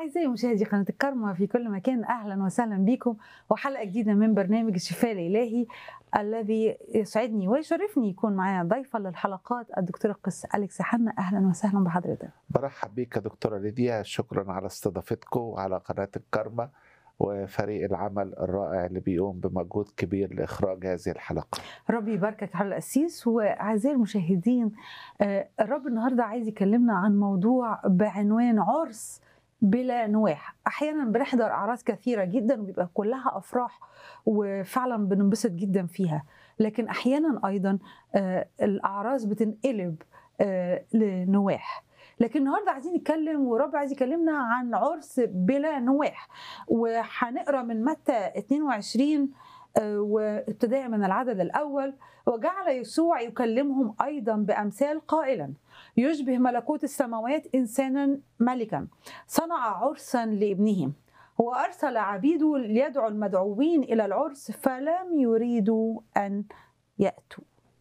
أعزائي مشاهدي قناة الكرمة في كل مكان أهلا وسهلا بكم وحلقة جديدة من برنامج الشفاء الإلهي الذي يسعدني ويشرفني يكون معايا ضيفة للحلقات الدكتورة قس أليكس حنا أهلا وسهلا بحضرتك برحب بيك يا دكتورة ليديا شكرا على استضافتكم وعلى قناة الكرمة وفريق العمل الرائع اللي بيقوم بمجهود كبير لإخراج هذه الحلقة ربي يباركك على الأسيس وأعزائي المشاهدين آه، الرب النهاردة عايز يكلمنا عن موضوع بعنوان عرس بلا نواح احيانا بنحضر اعراس كثيره جدا وبيبقى كلها افراح وفعلا بننبسط جدا فيها لكن احيانا ايضا آه، الاعراس بتنقلب آه، لنواح لكن النهارده عايزين نتكلم ورب عايز يكلمنا عن عرس بلا نواح وهنقرا من متى 22 آه، وابتداء من العدد الاول وجعل يسوع يكلمهم ايضا بامثال قائلا يشبه ملكوت السماوات انسانا ملكا صنع عرسا لابنه وارسل عبيده ليدعو المدعوين الى العرس فلم يريدوا ان ياتوا